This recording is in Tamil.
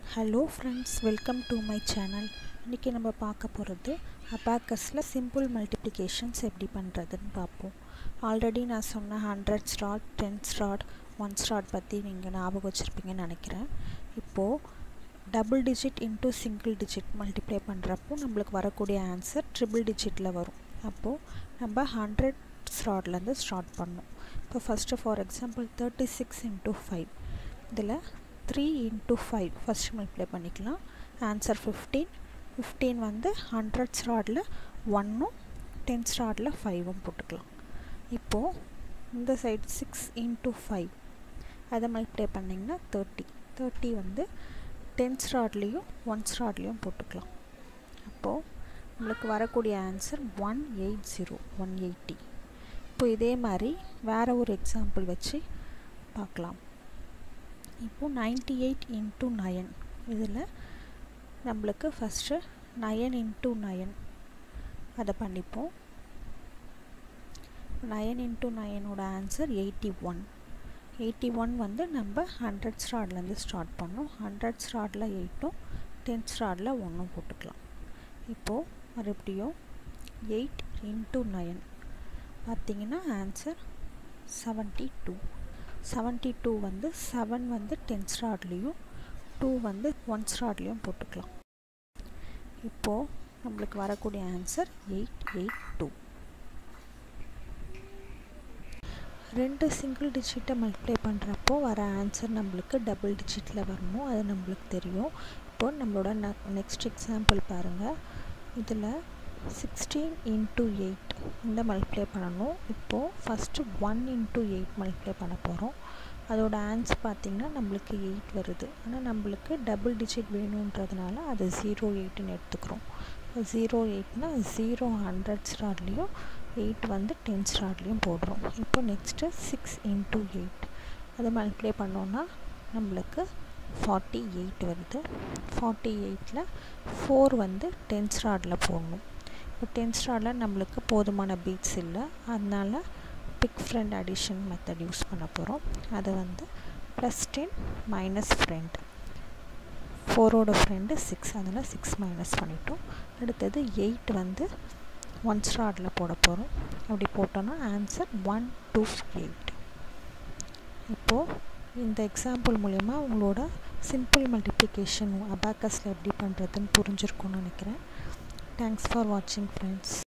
Hello friends welcome to my channel இன்றைக்கி நம்ம பார்க்க போகிறது அபாக்கஸில் சிம்பிள் மல்டிப்ளிகேஷன்ஸ் எப்படி பண்ணுறதுன்னு பார்ப்போம் ஆல்ரெடி நான் சொன்ன hundred start ten start one start பற்றி நீங்கள் ஞாபகம் வச்சுருப்பீங்கன்னு நினைக்கிறேன் இப்போது double digit into single digit multiply பண்ணுறப்போ நம்மளுக்கு வரக்கூடிய ஆன்சர் ட்ரிபிள் டிஜிட்டில் வரும் அப்போது நம்ம ஹண்ட்ரட் ஸ்டார்ட்லேருந்து ஸ்டார்ட் பண்ணோம் இப்போ first for example thirty six into five இதில் three into five first multiply பண்ணிக்கலாம் ஆன்சர் ஃபிஃப்டீன் ஃபிஃப்டீன் வந்து ஹண்ட்ரட் ஸ்டார்டில் ஒன்னும் டென் ஸ்டார்டில் ஃபைவும் போட்டுக்கலாம் இப்போது இந்த சைடு சிக்ஸ் இன்ட்டு ஃபைவ் அதை மல்டிப்ளை பண்ணிங்கன்னா தேர்ட்டி தேர்ட்டி வந்து டென் ஸ்டார்ட்லேயும் ஒன் ஸ்டார்ட்லேயும் போட்டுக்கலாம் அப்போது நம்மளுக்கு வரக்கூடிய answer one eight zero one eighty இப்போ இதே மாதிரி வேறு ஒரு எக்ஸாம்பிள் வச்சு பார்க்கலாம் இப்போது நைன்டி எயிட் இன்ட்டு நயன் இதில் நம்மளுக்கு ஃபஸ்ட்டு நயன் இன்ட்டு நயன் அதை பண்ணிப்போம் நயன் இன்ட்டு நயனோட answer eighty one eighty one வந்து நம்ம ஹண்ட்ரட் ஸ்டார்ட்லேருந்து ஸ்டார்ட் பண்ணோம் ஹண்ட்ரட் ஸ்டார்டில் எயிட்டும் டென் ஸ்டார்டில் ஒன்றும் போட்டுக்கலாம் இப்போது மறுபடியும் எயிட் இன்ட்டு நயன் பார்த்திங்கன்னா answer seventy two seventy two வந்து செவன் வந்து டென் ஸ்டார்ட்லேயும் டூ வந்து ஒன் ஸ்டார்ட்லேயும் போட்டுக்கலாம் இப்போது நம்மளுக்கு வரக்கூடிய ஆன்சர் எயிட் எயிட் டூ ரெண்டு சிங்கிள் டிஜிட்டை மல்டிப்ளை பண்ணுறப்போ வர ஆன்சர் நம்மளுக்கு டபுள் டிஜிட்டில் வரணும் அது நம்மளுக்கு தெரியும் இப்போது நம்மளோட ந நெக்ஸ்ட் எக்ஸாம்பிள் பாருங்கள் இதில் சிக்ஸ்டீன் இன்ட்டு எயிட் இந்த மல்டிப்ளை பண்ணணும் இப்போது first one into eight multiply பண்ண போகிறோம் அதோட ஆன்சர் பார்த்திங்கன்னா நம்மளுக்கு எயிட் வருது ஆனால் நம்மளுக்கு டபுள் டிஜிட் வேணுன்றதுனால அது ஜீரோ எயிட்டுன்னு எடுத்துக்கிறோம் ஜீரோ எயிட்னா ஜீரோ ஹண்ட்ரட் ஸ்டார்ட்லேயும் எயிட் வந்து டென் ஸ்டார்ட்லேயும் போடுறோம் இப்போ நெக்ஸ்ட்டு சிக்ஸ் இன்ட்டு எயிட் அதை மல்டிப்ளை பண்ணோன்னா நம்மளுக்கு ஃபார்ட்டி எயிட் வருது ஃபார்ட்டி எயிட்டில் ஃபோர் வந்து டென் ஸ்டார்டில் போடணும் இப்போ டென் ஸ்டாரில் நம்மளுக்கு போதுமான பீட்ஸ் இல்லை அதனால் big friend addition method use பண்ண போகிறோம் அது வந்து ப்ளஸ் டென் மைனஸ் ஃப்ரெண்ட் ஃபோரோட ஃப்ரெண்டு சிக்ஸ் அதில் சிக்ஸ் மைனஸ் பண்ணிட்டோம் அடுத்தது எயிட் வந்து ஒன் ஸ்டாரில் போட போகிறோம் அப்படி போட்டோன்னா ஆன்சர் ஒன் டூ எயிட் இப்போது இந்த எக்ஸாம்பிள் மூலயமா உங்களோட சிம்பிள் மல்டிப்ளிகேஷன் அபாக்கஸில் எப்படி பண்ணுறதுன்னு புரிஞ்சிருக்கும்னு நினைக்கிறேன் Thanks for watching friends.